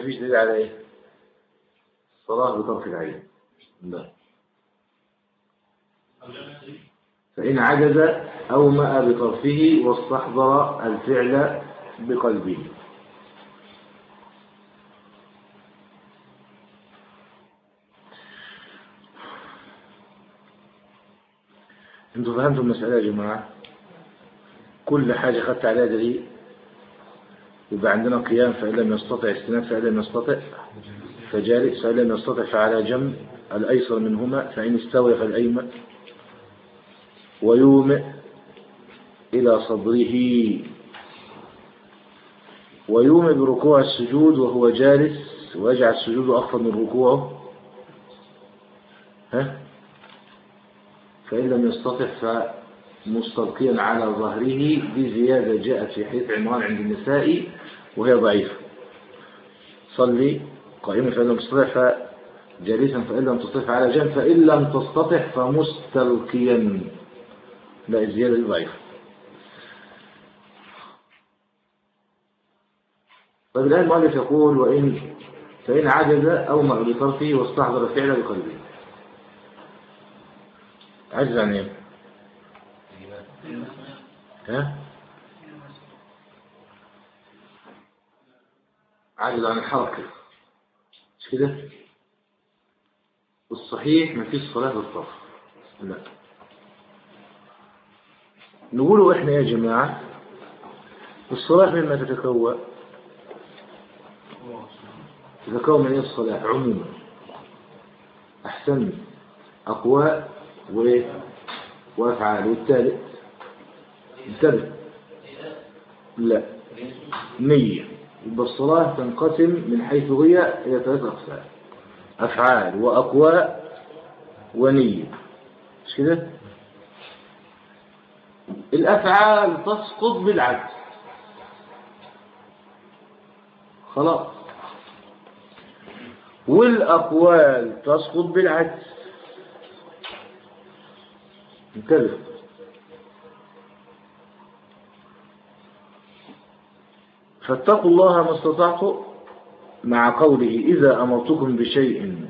مفيش دليل على ايه الصلاة بطرف العين لا فإن عجز أومأ بطرفه واستحضر الفعل بقلبه انتوا فهمتوا المسألة يا جماعة كل حاجة خدت عليها دليل يبقى عندنا قيام فإن لم يستطع استناد فإن لم يستطع فجالس فإن لم يستطع فعلى جنب الأيسر منهما فإن استوى فالأيمن ويومئ إلى صدره ويومئ بركوع السجود وهو جالس ويجعل السجود أخفض من ركوعه ها فإن لم يستطع فمستلقيا على ظهره بزيادة جاءت في حديث عمران عند النساء وهي ضعيفة صلي قائما فإن لم تستطع فجالسا فإن لم تستطع على جنب فإن لم تستطع فمستلقيا لا الزيادة دي ضعيفة طيب الآن المؤلف يقول وإن فإن عجز أومأ بطرفه واستحضر الفعل بقلبه عجز عن ايه؟ ها؟ عجز عن الحركة مش كده؟ والصحيح ما فيش صلاة بالطرف لا نقولوا احنا يا جماعة الصلاة مما تتكون تتكون من ايه الصلاة عموما احسن اقوى و وافعال والثالث الثالث لا نية يبقى الصلاة تنقسم من حيث هي إلى ثلاث أقسام أفعال وأقواء ونية مش كده؟ الأفعال تسقط بالعجز خلاص والأقوال تسقط بالعجز انتبه فاتقوا الله ما استطعتم مع قوله إذا أمرتكم بشيء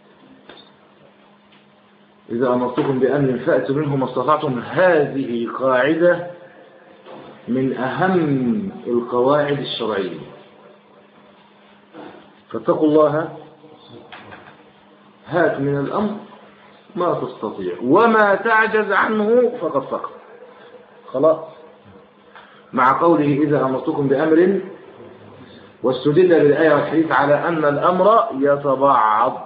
إذا أمرتكم بأمر فأتوا منه ما استطعتم هذه قاعدة من أهم القواعد الشرعية فاتقوا الله هات من الأمر ما تستطيع وما تعجز عنه فقد سقط خلاص مع قوله إذا أمرتكم بأمر واستدل بالآية والحديث على أن الأمر يتبعض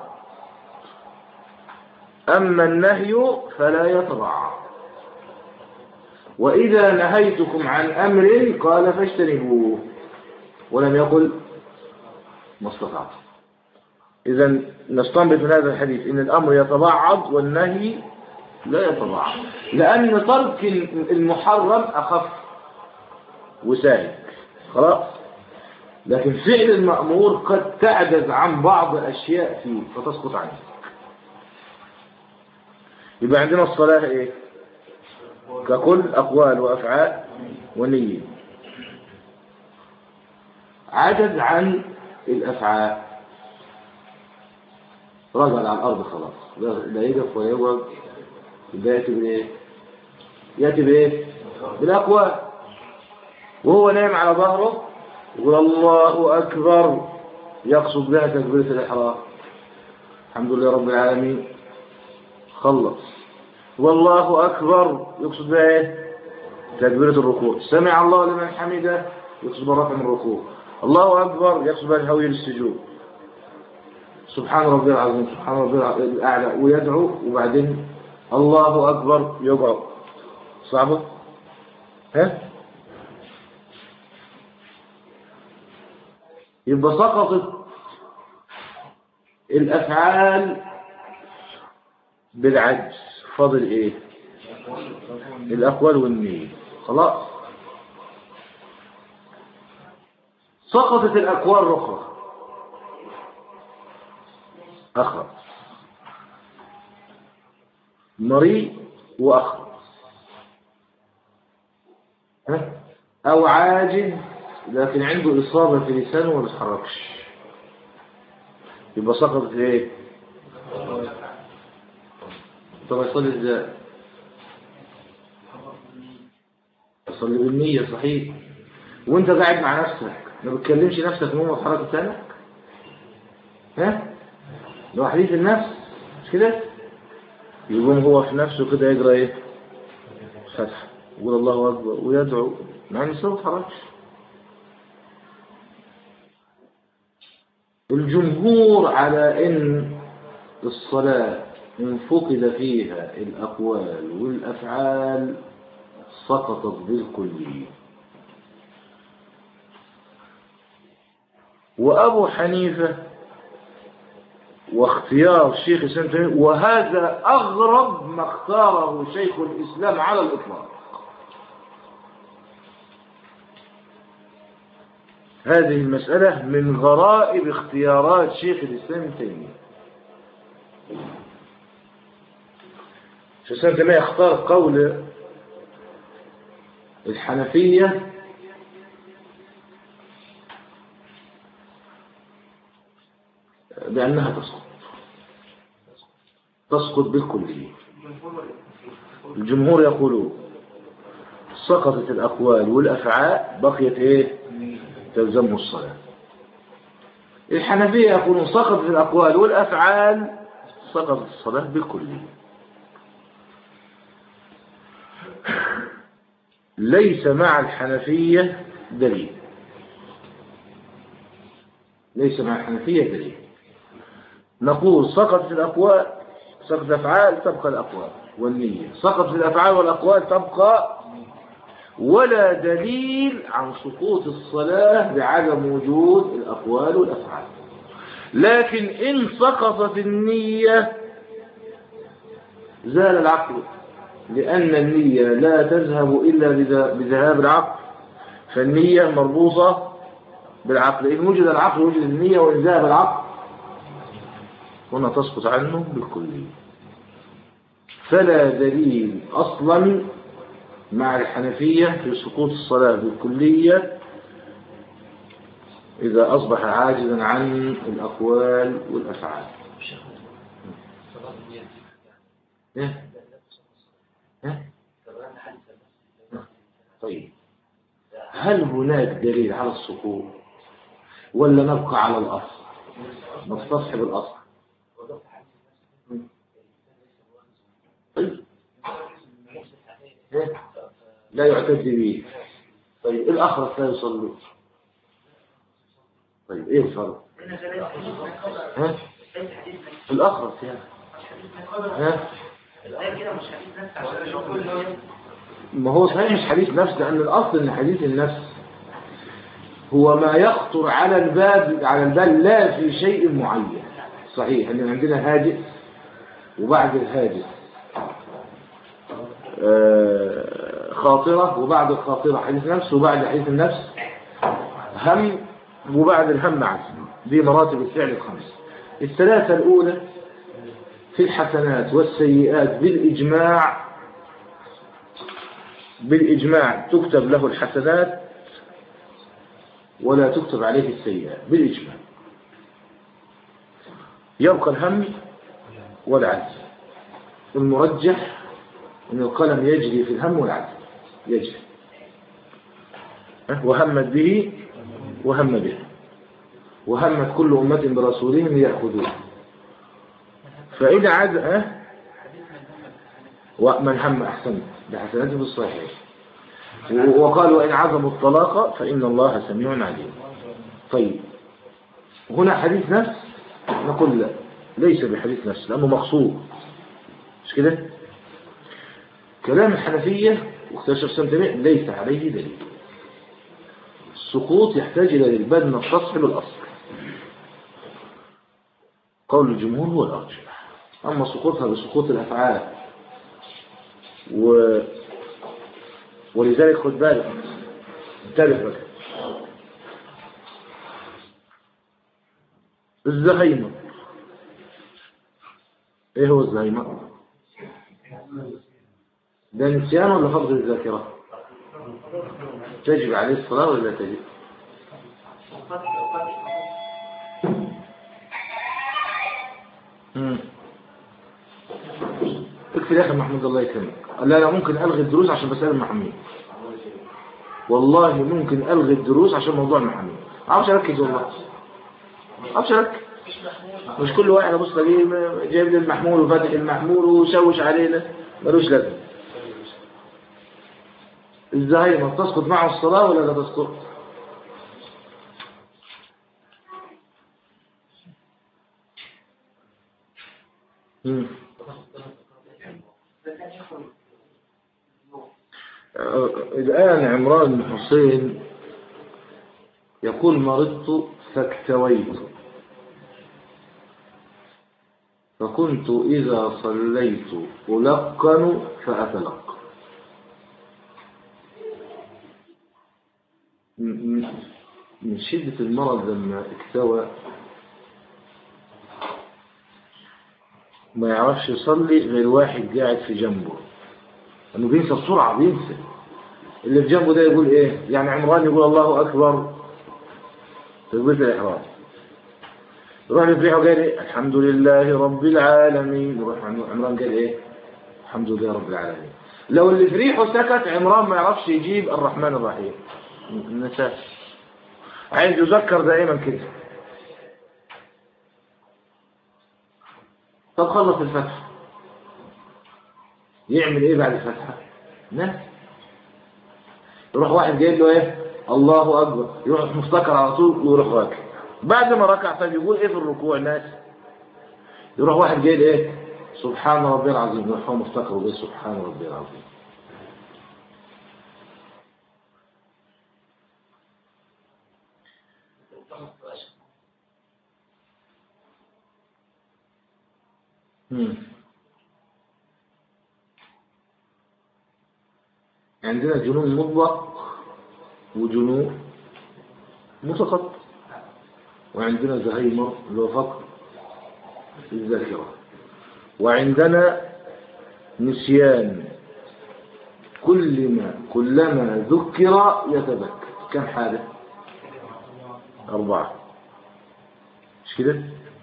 أما النهي فلا يتبعض وإذا نهيتكم عن أمر قال فاجتنبوه ولم يقل ما استطعتم إذا نستنبط من هذا الحديث إن الأمر يتبعض والنهي لا يتبعض لأن ترك المحرم أخف وسهل خلاص لكن فعل المأمور قد تعجز عن بعض الأشياء فيه فتسقط عنه يبقى عندنا الصلاة إيه ككل أقوال وأفعال ونية عجز عن الأفعال رجل على الأرض خلاص لا يقف ويقعد يبقى يأتي بإيه؟ يأتي بإيه؟ بالأقوال وهو نايم على ظهره يقول الله أكبر يقصد بها تكبيرة الإحرام الحمد لله رب العالمين خلص والله أكبر يقصد بها إيه؟ تكبيرة الركوع سمع الله لمن حمده يقصد بالرفع من الركوع الله أكبر يقصد بها الهوية للسجود سبحان ربي العظيم سبحان ربي الأعلى ويدعو وبعدين الله أكبر يقعد صعبة ها يبقى سقطت الأفعال بالعجز فاضل إيه الأقوال والنية خلاص سقطت الأقوال الأخرى أخر مريء وأخر ها؟ أو عاجز لكن عنده إصابة في لسانه وما بيتحركش يبقى سقطت ايه طب يصلي ازاي يصلي بالنية صحيح وانت قاعد مع نفسك ما بتكلمش نفسك من حركة لسانك ها لو حديث النفس مش كده يقوم هو في نفسه كده يقرا ايه فتح يقول الله اكبر ويدعو مع ان الصوت حركش الجمهور على ان الصلاة إن فقد فيها الأقوال والأفعال سقطت بالكلية وأبو حنيفة واختيار الشيخ الإسلام تيمية وهذا أغرب ما اختاره شيخ الإسلام على الإطلاق هذه المسألة من غرائب اختيارات شيخ الإسلام تيمية شيخ الإسلام تيمية اختار قول الحنفية بأنها تسقط تسقط بالكلية الجمهور يقولون سقطت الأقوال والأفعال بقيت إيه تلزمه الصلاة الحنفية يقولون سقطت الأقوال والأفعال سقطت الصلاة بالكلية ليس مع الحنفية دليل ليس مع الحنفية دليل نقول سقطت الأقوال سقط الأفعال تبقى الأقوال والنية سقطت الأفعال والأقوال تبقى ولا دليل عن سقوط الصلاة بعدم وجود الأقوال والأفعال لكن إن سقطت النية زال العقل لأن النية لا تذهب إلا بذهاب العقل فالنية مربوطة بالعقل إن وجد العقل وجد النية وإن ذهب العقل هنا تسقط عنه بالكلية فلا دليل أصلا مع الحنفية في سقوط الصلاة بالكلية إذا أصبح عاجزا عن الأقوال والأفعال إيه؟ إيه؟ طيب هل هناك دليل على السقوط ولا نبقى على الأصل نستصحب الأصل طيب إيه؟ لا يعتد به طيب الأخرس لا يصلي طيب ايه الفرق ها الأخرس يعني ها ما هو صحيح مش حديث نفس لأن الأصل أن حديث النفس هو ما يخطر على الباب على البال لا في شيء معين صحيح أن عندنا هاجس وبعد الهاجس آه خاطرة وبعد الخاطرة حديث نفس وبعد حديث النفس هم وبعد الهم عزم دي مراتب الفعل الخمس الثلاثة الأولى في الحسنات والسيئات بالإجماع بالإجماع تكتب له الحسنات ولا تكتب عليه السيئات بالإجماع يبقى الهم والعجز المرجح أن القلم يجري في الهم والعجز يجري وهمت به وهم به وهمت كل أمة برسولهم ليأخذوه فإذا عاد أه ومن هم أحسن بحسناته بالصحيح وقال وإن عظموا الطلاق فإن الله سميع عليم طيب هنا حديث نفس نقول لا ليس بحديث نفس لأنه مقصود مش كده كلام الحنفية واختشف سنتمع ليس عليه دليل السقوط يحتاج إلى البدن التصحب الأصل قول الجمهور هو الأرجح أما سقوطها بسقوط الأفعال و... ولذلك خد بالك انتبه بك الزهيمة ايه هو الزهيمة ده نسيان ولا فقد الذاكرة تجب عليه الصلاة ولا لا تجب مم. اكفي يا اخي محمود الله يكرمك لا لا ممكن الغي الدروس عشان بسال المحامين والله ممكن الغي الدروس عشان موضوع المحامين ما اعرفش اركز والله ما اعرفش اركز مش كل واحد ابص الاقيه جايب لي المحمول وفاتح المحمول وشوش علينا ملوش لازمه الزهايمر تسقط معه الصلاه ولا لا تسقط مم. آه، الآن عمران بن حسين يقول مرضت فاكتويت فكنت إذا صليت ألقن فأتلق م- م- من شدة المرض لما اكتوى ما يعرفش يصلي غير واحد قاعد في جنبه انه بينسى بسرعة بينسى اللي في جنبه ده يقول ايه يعني عمران يقول الله اكبر تقبل الاحرام يروح يفرحه قال ايه الحمد لله رب العالمين يروح عمران قال ايه الحمد لله رب العالمين لو اللي في ريحه سكت عمران ما يعرفش يجيب الرحمن الرحيم نساه عايز يذكر دائما كده طب خلص الفتح يعمل ايه بعد الفتحة ناس يروح واحد جاي له ايه الله اكبر يروح مفتكر على طول ويروح راكع بعد ما ركع طب يقول ايه في الركوع ناس يروح واحد جاي له ايه سبحان ربي العظيم يروح هو مفتكر ويقول سبحان ربي العظيم مم. عندنا جنون مطلق وجنون متقط وعندنا زهايمر اللي هو فقر الذاكرة وعندنا نسيان كل ما كلما ذكر يتذكر كم حاجة أربعة مش كده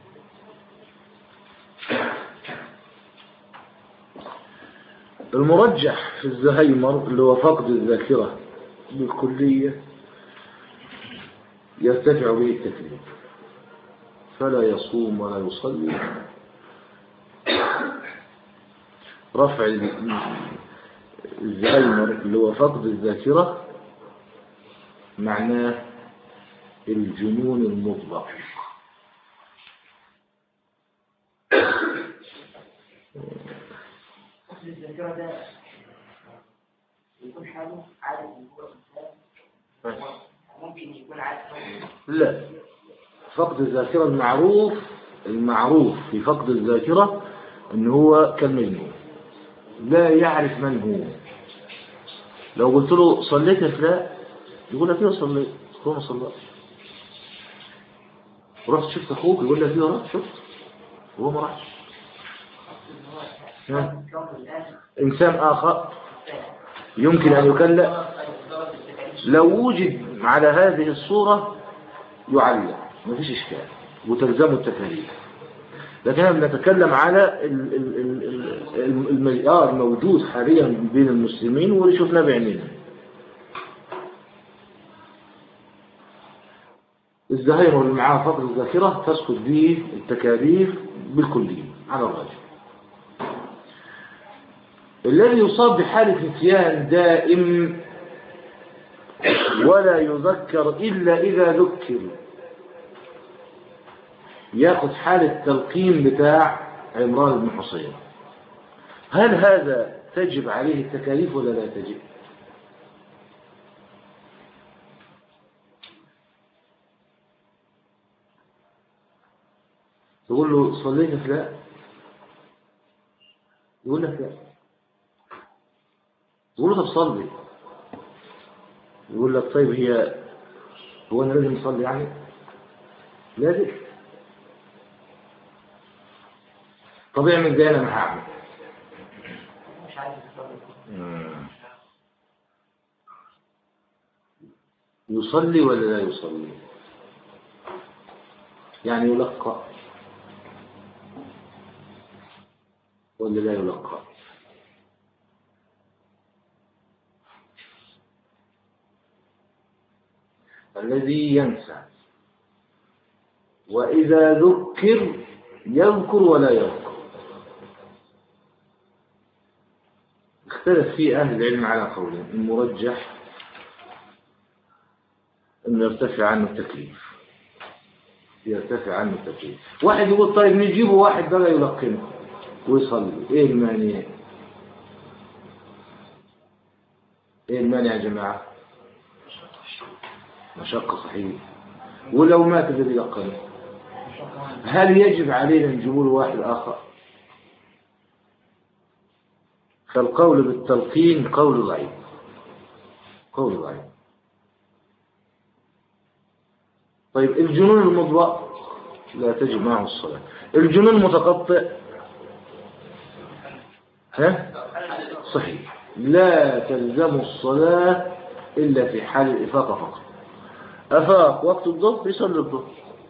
المرجح في الزهايمر اللي هو فقد الذاكرة بالكلية يرتفع به التكليف فلا يصوم ولا يصلي رفع الزهايمر اللي هو فقد الذاكرة معناه الجنون المطلق أصل الذاكرة ده يكون حاله عادة من هو إنسان ممكن يكون عادة لا فقد الذاكرة المعروف المعروف في فقد الذاكرة ان هو كالمجنون لا يعرف من هو لو قلت له صليت يا فلان يقول لك ايه صليت هو ما صلاش رحت شفت اخوك يقول لك ايه رحت شفت وهو ما راحش ها؟ انسان اخر يمكن ان يكلم لو وجد على هذه الصورة يعلق مفيش إشكال وتلزمه التكاليف لكن احنا بنتكلم على ال- ال- ال- ال- الم- آه الموجود حاليا بين المسلمين واللي شفناه بعينينا الزهايمر اللي معاه فقر الذاكرة تسقط به التكاليف بالكلية على الراجح الذي يصاب بحالة نسيان دائم ولا يذكر إلا إذا ذكر ياخذ حالة التلقين بتاع عمران بن حسين هل هذا تجب عليه التكاليف ولا لا تجب تقول له صليت لا يقول لك لا تقول له طب صلي يقول لك طيب هي هو انا لازم اصلي يعني لازم طب اعمل زي انا ما هعمل مش عارف يصلي يصلي ولا لا يصلي يعني يلقى ولا لا يلقى الذي ينسى وإذا ذكر يذكر ولا يذكر اختلف فيه أهل العلم على قولين المرجح أن يرتفع عنه التكليف يرتفع عنه التكليف واحد يقول طيب نجيبه واحد بقى يلقنه ويصلي ايه المانع ايه المانع يا جماعة مشقة صحيح ولو مات الذي يلقنه هل يجب علينا نجيبه له واحد آخر فالقول بالتلقين قول ضعيف قول ضعيف طيب الجنون المطبق لا تجب معه الصلاة الجنون المتقطع ها صحيح لا تلزم الصلاة إلا في حال الإفاقة فقط أفاق وقت الظهر يصلي الظهر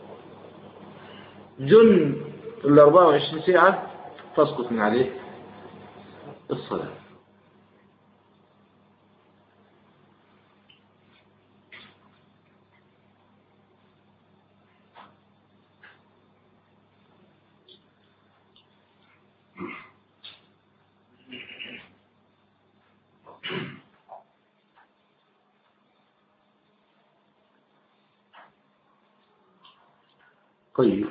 جن ال 24 ساعة تسقط من عليه الصلاة طيب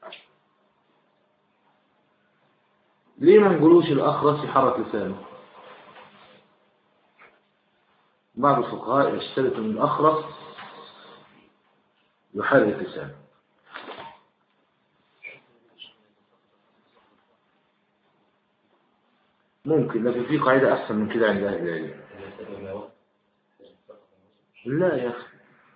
ليه ما نقولوش الأخرس يحرك لسانه بعض الفقهاء يشترط أن الأخرس يحرك لسانه ممكن لكن في قاعدة أحسن من كده عند أهل العلم لا يا أخي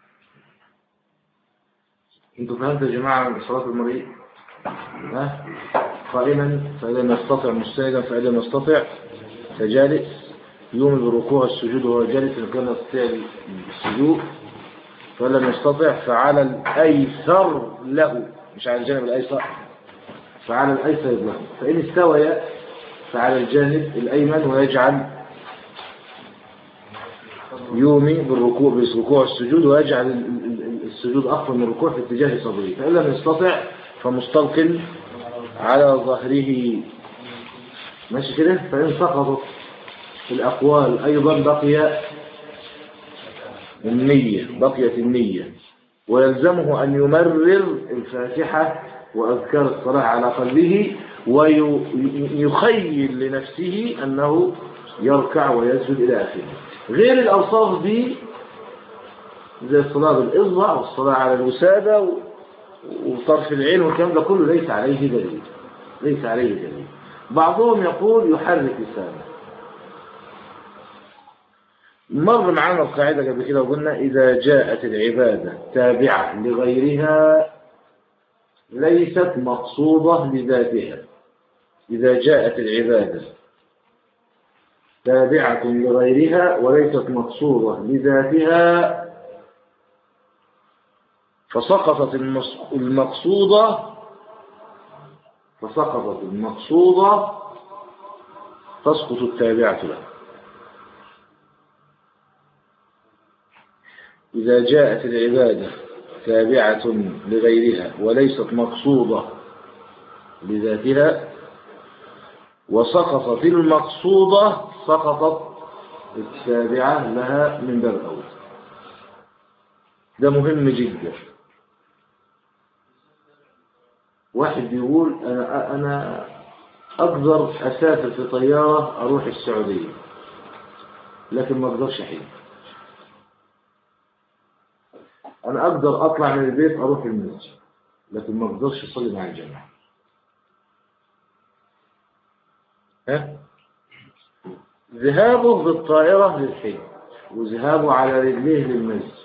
انتوا فهمتوا يا جماعة من صلاة المريض ها قائما فإذا لم يستطع مستندا فإذا لم يستطع فجالس يوم بالركوع السجود وهو جالس إن كان يستطيع السجود فلم يستطع فعلى الأيسر له مش على الجانب الأيسر فعلى الأيسر له فإن استوي فعلى الجانب الأيمن ويجعل يومي بالركوع بالركوع السجود ويجعل السجود أخفض من الركوع في اتجاه صدره فإن لم يستطع فمستلقٍ على ظهره ماشي كده فإن سقطت الأقوال أيضا بقي النية بقيت النية ويلزمه أن يمرر الفاتحة وأذكار الصلاة على قلبه ويخيل لنفسه أنه يركع ويسجد إلى آخره غير الأوصاف دي زي الصلاة بالإصبع والصلاة على الوسادة وطرف العين والكلام ده كله ليس عليه دليل ليس عليه دليل بعضهم يقول يحرك لسانه مر معنا القاعدة قبل كده وقلنا إذا جاءت العبادة تابعة لغيرها ليست مقصودة لذاتها إذا جاءت العبادة تابعة لغيرها وليست مقصودة لذاتها فسقطت المقصودة فسقطت المقصودة تسقط التابعة له إذا جاءت العبادة تابعة لغيرها وليست مقصودة لذاتها وسقطت المقصودة سقطت التابعة لها من باب أول ده مهم جدا واحد بيقول أنا, أنا أقدر أسافر في طيارة أروح السعودية لكن ما أقدرش أحيي أنا أقدر أطلع من البيت أروح المسجد لكن ما أقدرش أصلي مع الجماعة ها؟ ذهابه بالطائرة للحج وذهابه على رجليه للمسجد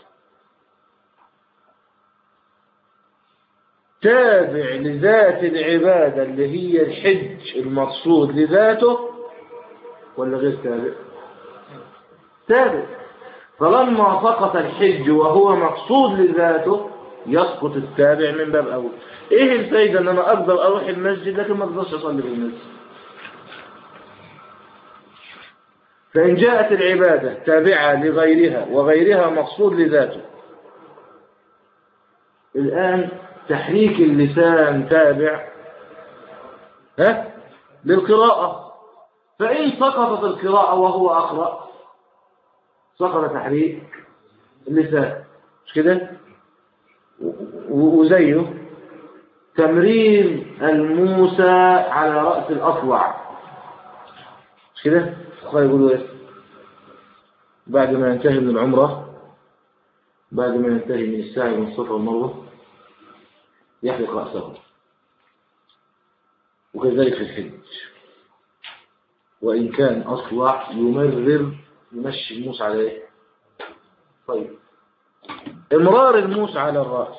تابع لذات العبادة اللي هي الحج المقصود لذاته ولا غير تابع تابع فلما سقط الحج وهو مقصود لذاته يسقط التابع من باب أول ايه الفايدة ان انا اقدر اروح المسجد لكن ما اقدرش اصلي في المسجد فإن جاءت العبادة تابعة لغيرها وغيرها مقصود لذاته الآن تحريك اللسان تابع ها للقراءة فإن سقطت القراءة وهو أقرأ سقط تحريك اللسان مش كده و- وزيه تمرين الموسى على رأس الأطلع مش كده الفقهاء يقولوا ايه بعد ما ينتهي من العمرة بعد ما ينتهي من السعي من الصفا والمروة يحلق رأسه وكذلك في الحج وإن كان أصلع يمرر يمشي الموس على ايه طيب امرار الموس على الرأس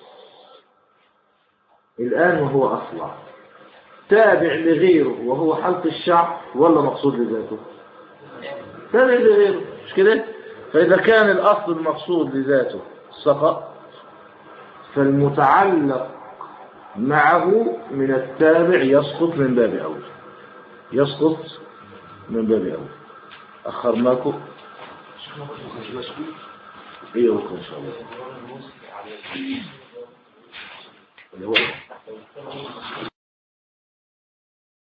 الآن وهو أصلع تابع لغيره وهو حلق الشعر ولا مقصود لذاته تابع لغيره مش كده فإذا كان الأصل المقصود لذاته سقط فالمتعلق معه من التابع يسقط من باب أول يسقط من باب أول أخرناكم إيه بكرة إن شاء الله اللي هو